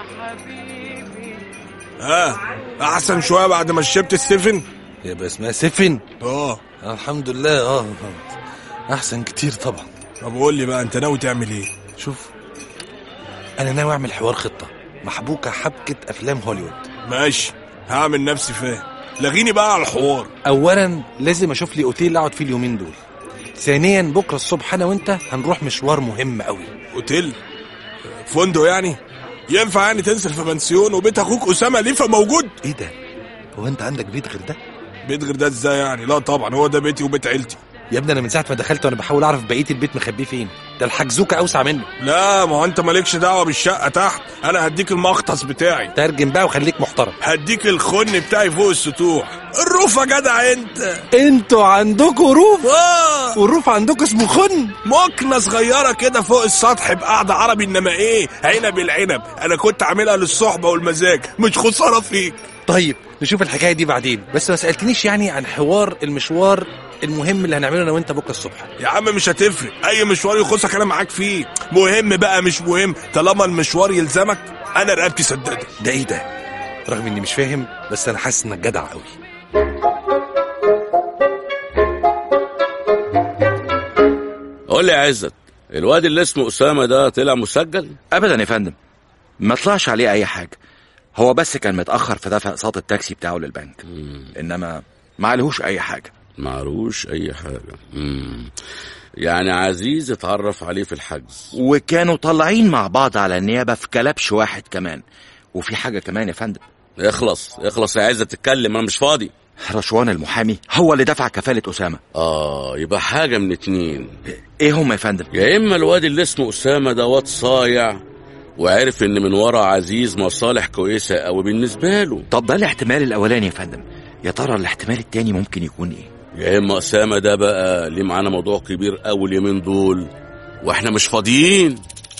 ها احسن شويه بعد ما شربت السفن يبقى اسمها سفن اه الحمد لله اه احسن كتير طبعا طب قول لي بقى انت ناوي تعمل ايه شوف انا ناوي اعمل حوار خطه محبوكه حبكه افلام هوليوود ماشي هعمل نفسي فاهم لغيني بقى على الحوار اولا لازم اشوف لي اوتيل اقعد فيه اليومين دول ثانيا بكره الصبح انا وانت هنروح مشوار مهم قوي اوتيل فندق يعني ينفع يعني تنزل في بنسيون وبيت اخوك اسامه ليفا موجود ايه ده هو انت عندك بيت غير ده بيت غير ده ازاي يعني لا طبعا هو ده بيتي وبيت عيلتي يا ابني انا من ساعه ما دخلت وانا بحاول اعرف بقيه البيت مخبيه فين ده الحجزوكه اوسع منه لا ما هو انت مالكش دعوه بالشقه تحت انا هديك المختص بتاعي ترجم بقى وخليك محترم هديك الخن بتاعي فوق السطوح الروف يا جدع انت انتوا عندكوا روف آه. والروف عندكوا اسمه خن مكنه صغيره كده فوق السطح بقعده عربي انما ايه عنب العنب انا كنت عاملها للصحبه والمزاج مش خساره فيك طيب نشوف الحكايه دي بعدين بس ما سالتنيش يعني عن حوار المشوار المهم اللي هنعمله انا وانت بكره الصبح يا عم مش هتفرق اي مشوار يخصك انا معاك فيه مهم بقى مش مهم طالما المشوار يلزمك انا رقبتي سداده ده ايه ده رغم اني مش فاهم بس انا حاسس انك جدع قوي قول لي يا عزت الواد اللي اسمه اسامه ده طلع مسجل ابدا يا فندم ما طلعش عليه اي حاجه هو بس كان متاخر في دفع اقساط التاكسي بتاعه للبنك انما ما عليهوش اي حاجه معروش اي حاجه مم. يعني عزيز اتعرف عليه في الحجز وكانوا طالعين مع بعض على النيابه في كلبش واحد كمان وفي حاجه كمان يا فندم اخلص اخلص يا عزت تتكلم انا مش فاضي رشوان المحامي هو اللي دفع كفاله اسامه اه يبقى حاجه من اتنين ايه هم يا فندم يا اما الواد اللي اسمه اسامه ده واد صايع وعرف ان من ورا عزيز مصالح كويسه قوي بالنسبه له طب ده الاحتمال الاولاني يا فندم يا ترى الاحتمال التاني ممكن يكون ايه يا اما اسامه ده بقى ليه معانا موضوع كبير قوي اليومين دول واحنا مش فاضيين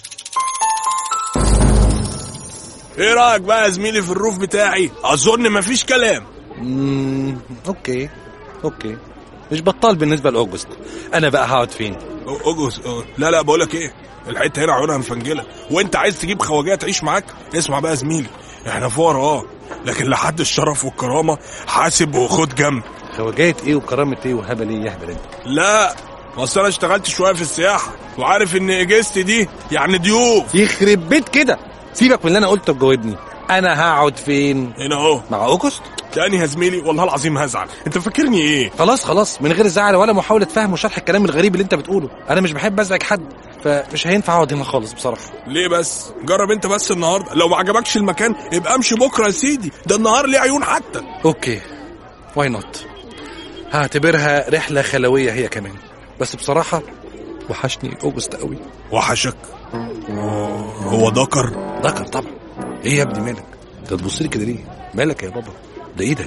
ايه رايك بقى يا زميلي في الروف بتاعي اظن مفيش كلام امم اوكي اوكي مش بطال بالنسبه لاوجست انا بقى هقعد فين أو- أوجوس أو- لا لا بقول لك ايه الحته هنا عيونها مفنجله وانت عايز تجيب خواجات تعيش معاك اسمع بقى يا زميلي احنا فقراء اه لكن لحد الشرف والكرامه حاسب وخد جنب خواجات ايه وكرامه ايه وهبل ايه يهبل انت لا اصل انا اشتغلت شويه في السياحه وعارف ان اجازتي دي يعني ضيوف يخرب بيت كده سيبك من اللي انا قلته وجاوبني انا هقعد فين هنا اهو مع اوجست تاني يا زميلي والله العظيم هزعل انت فاكرني ايه خلاص خلاص من غير زعل ولا محاوله فهم وشرح الكلام الغريب اللي انت بتقوله انا مش بحب ازعج حد فمش هينفع اقعد هنا خالص بصراحه ليه بس جرب انت بس النهارده لو ما عجبكش المكان يبقى امشي بكره يا سيدي ده النهار ليه عيون حتى اوكي واي نوت هعتبرها رحله خلويه هي كمان بس بصراحه وحشني اوجست قوي وحشك هو ذكر ذكر طبعا ايه يا ابني مالك انت تبص لي كده ليه مالك يا بابا ده ايه ده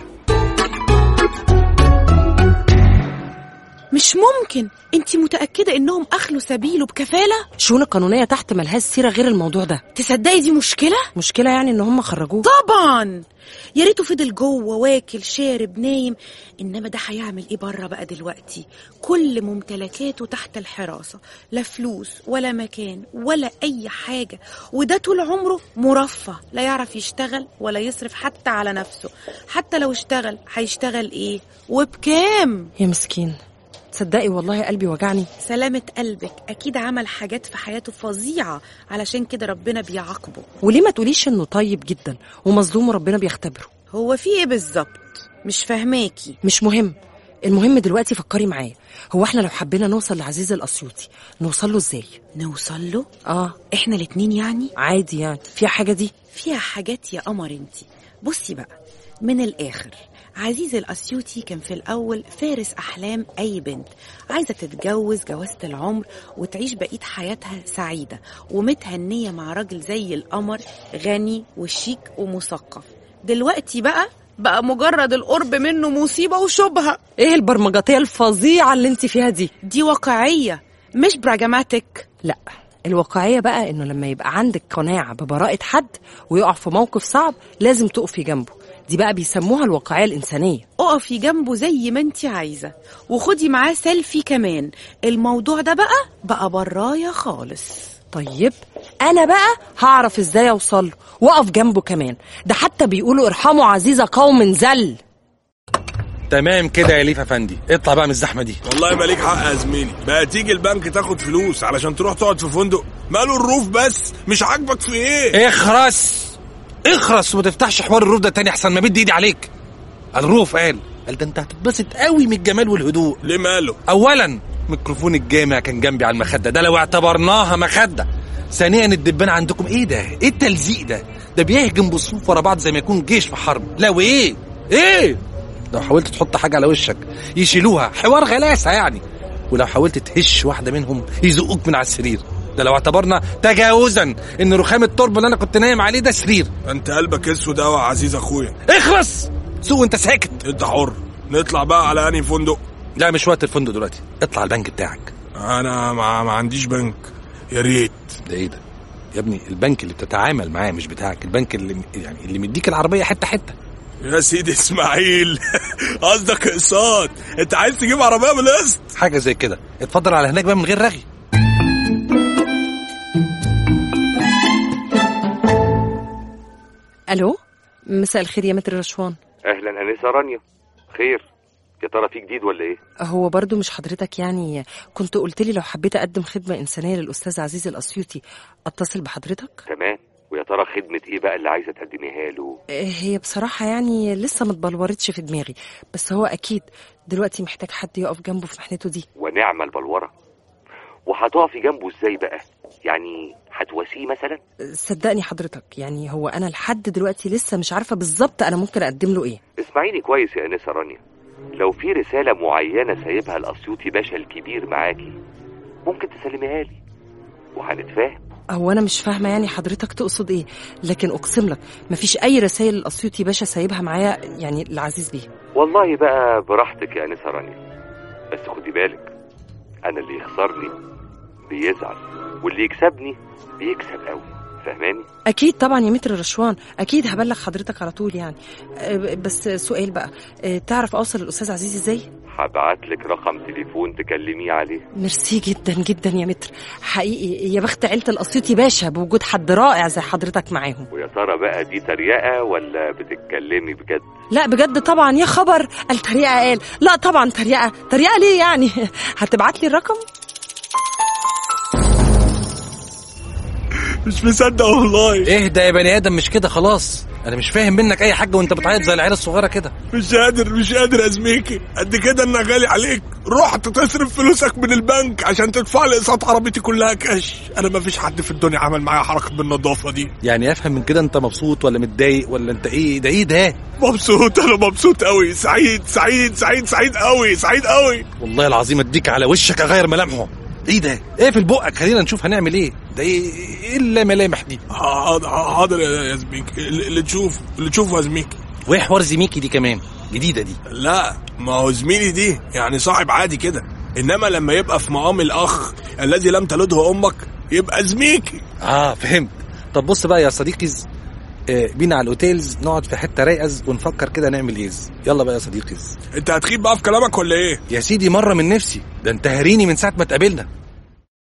مش ممكن انت متأكدة انهم اخلوا سبيله بكفالة الشؤون القانونية تحت ملهاش سيرة غير الموضوع ده تصدقي دي مشكلة مشكلة يعني ان هم خرجوه طبعا يا ريته فضل جوه واكل شارب نايم انما ده هيعمل ايه بره بقى دلوقتي كل ممتلكاته تحت الحراسه لا فلوس ولا مكان ولا اي حاجه وده طول عمره مرفه لا يعرف يشتغل ولا يصرف حتى على نفسه حتى لو اشتغل هيشتغل ايه وبكام يا مسكين تصدقي والله قلبي وجعني سلامة قلبك أكيد عمل حاجات في حياته فظيعة علشان كده ربنا بيعاقبه وليه ما تقوليش انه طيب جدا ومظلوم وربنا بيختبره هو في ايه بالظبط مش فاهماكي مش مهم المهم دلوقتي فكري معايا هو احنا لو حبينا نوصل لعزيز الاسيوطي نوصل له ازاي نوصل له اه احنا الاتنين يعني عادي يعني فيها حاجه دي فيها حاجات يا قمر انتي بصي بقى من الاخر عزيز الاسيوطي كان في الاول فارس احلام اي بنت عايزه تتجوز جوازه العمر وتعيش بقيه حياتها سعيده ومتهنيه مع راجل زي القمر غني وشيك ومثقف دلوقتي بقى بقى مجرد القرب منه مصيبه وشبهه ايه البرمجاتيه الفظيعه اللي انت فيها دي دي واقعيه مش براجماتيك لا الواقعيه بقى انه لما يبقى عندك قناعه ببراءه حد ويقع في موقف صعب لازم تقفي جنبه دي بقى بيسموها الواقعيه الانسانيه اقفي جنبه زي ما انت عايزه وخدي معاه سيلفي كمان الموضوع ده بقى بقى برايا خالص طيب انا بقى هعرف ازاي اوصل له واقف جنبه كمان ده حتى بيقولوا ارحموا عزيز قوم ذل تمام كده يا ليف افندي اطلع بقى من الزحمه دي والله مالك حق يا زميلي بقى تيجي البنك تاخد فلوس علشان تروح تقعد في فندق ماله الروف بس مش عاجبك في ايه اخرس اخرس وما تفتحش حوار الروف ده تاني احسن ما بدي ايدي عليك الروف قال قال ده انت هتتبسط قوي من الجمال والهدوء ليه ماله اولا ميكروفون الجامع كان جنبي على المخده ده لو اعتبرناها مخده ثانيا الدبان عندكم ايه ده ايه التلزيق ده ده بيهجم بالصوف ورا بعض زي ما يكون جيش في حرب لا وايه ايه لو حاولت تحط حاجه على وشك يشيلوها حوار غلاسه يعني ولو حاولت تهش واحده منهم يزقوك من على السرير ده لو اعتبرنا تجاوزا ان رخام التربه اللي انا كنت نايم عليه ده سرير انت قلبك اسود قوي يا عزيز اخويا اخلص سوق انت ساكت انت حر نطلع بقى على انهي فندق لا مش وقت الفندق دلوقتي اطلع البنك بتاعك انا ما, ما عنديش بنك يا ريت ده ايه ده يا ابني البنك اللي بتتعامل معاه مش بتاعك البنك اللي يعني اللي مديك العربيه حته حته يا سيدي اسماعيل قصدك اقساط انت عايز تجيب عربيه بالقسط حاجه زي كده اتفضل على هناك بقى من غير رغي الو مساء الخير يا متر رشوان اهلا انسه رانيا خير يا ترى في جديد ولا ايه هو برضو مش حضرتك يعني كنت قلت لي لو حبيت اقدم خدمه انسانيه للاستاذ عزيز الاسيوطي اتصل بحضرتك تمام ويا ترى خدمه ايه بقى اللي عايزه تقدميها له هي بصراحه يعني لسه ما اتبلورتش في دماغي بس هو اكيد دلوقتي محتاج حد يقف جنبه في محنته دي ونعم البلوره وهتقفي جنبه ازاي بقى يعني هتواسيه مثلا صدقني حضرتك يعني هو انا لحد دلوقتي لسه مش عارفه بالظبط انا ممكن اقدم له ايه اسمعيني كويس يا انسه رانيا لو في رساله معينه سايبها الاسيوطي باشا الكبير معاكي ممكن تسلميها لي وهنتفاهم هو انا مش فاهمه يعني حضرتك تقصد ايه لكن اقسم لك مفيش اي رسائل الاسيوطي باشا سايبها معايا يعني العزيز بيه والله بقى براحتك يا انسه رانيا بس خدي بالك انا اللي يخسرني بيزعل واللي يكسبني بيكسب قوي فاهماني اكيد طبعا يا متر رشوان اكيد هبلغ حضرتك على طول يعني أه، بس سؤال بقى أه، تعرف اوصل للاستاذ عزيز ازاي هبعت لك رقم تليفون تكلميه عليه ميرسي جدا جدا يا متر حقيقي يا بخت عيله الاسيوطي باشا بوجود حد رائع زي حضرتك معاهم ويا ترى بقى دي تريقه ولا بتتكلمي بجد لا بجد طبعا يا خبر التريقه قال لا طبعا تريقه تريقه ليه يعني هتبعت لي الرقم مش مصدق والله اهدى يا بني ادم مش كده خلاص انا مش فاهم منك اي حاجه وانت بتعيط زي العيال الصغيره كده مش قادر مش قادر يا زميكي قد كده انا غالي عليك رحت تصرف فلوسك من البنك عشان تدفع لي اقساط عربيتي كلها كاش انا ما فيش حد في الدنيا عمل معايا حركه بالنظافه دي يعني افهم من كده انت مبسوط ولا متضايق ولا انت ايه ده ايه ده مبسوط انا مبسوط قوي سعيد سعيد سعيد سعيد قوي سعيد قوي والله العظيم اديك على وشك اغير ملامحه ايه ده ايه في بقك خلينا نشوف هنعمل ايه ده ايه ايه الملامح دي حاضر حاضر يا يا زميكي اللي اللي تشوف اللي تشوفه يا زميكي وايه حوار زميكي دي كمان جديده دي لا ما هو زميلي دي يعني صاحب عادي كده انما لما يبقى في مقام الاخ الذي لم تلده امك يبقى زميكي اه فهمت طب بص بقى يا صديقي آه، بينا على الاوتيلز نقعد في حته رايقز ونفكر كده نعمل ايه يلا بقى يا صديقي انت هتخيب بقى في كلامك ولا ايه يا سيدي مره من نفسي ده انت هريني من ساعه ما اتقابلنا